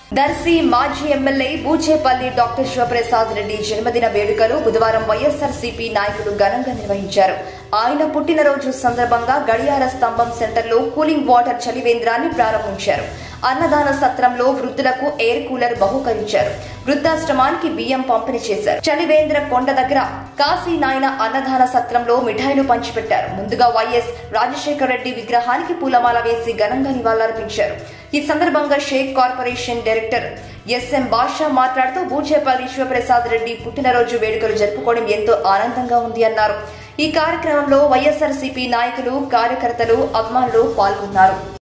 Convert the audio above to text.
దర్శి మాజీ MLA Buchepalli doctor Sivaprasad Reddy జన్మదిన వేడుకలు బుధవారం వైఎస్ఆర్సీపీ నాయకులు ఘనంగా నిర్వహించారు ఆయన పుట్టినరోజు సందర్భంగా గడియార స్తంభం సెంటర్లో కూలింగ్ వాటర్ చలివేంద్రాన్ని ప్రారంభించారు అన్నదాన సత్రంలో వృద్ధులకు ఎయిర్ కూలర్ బహుకరించారు వృద్ధాశ్రమానికి బియ్యం పంపిణీ చేశారు చలివేంద్ర కొండ దగ్గర కాశీ నాయన అన్నదాన సత్రంలో మిఠాయిలు పంచిపెట్టారు ముందుగా వైఎస్ రాజశేఖర రెడ్డి విగ్రహానికి పూలమాల వేసి ఘనంగా నివాళులర్పించారు ఈ సందర్భంగా Shaik corporation director SM Basha మాట్లాడుతూ బూచేపల్లి శివప్రసాద్ రెడ్డి పుట్టినరోజు వేడుకలు జరుపుకోవడం ఎంతో ఆనందంగా ఉంది అన్నారు ఈ కార్యక్రమంలో వైఎస్ఆర్సీపీ నాయకులు కార్యకర్తలు అభిమానులు పాల్గొన్నారు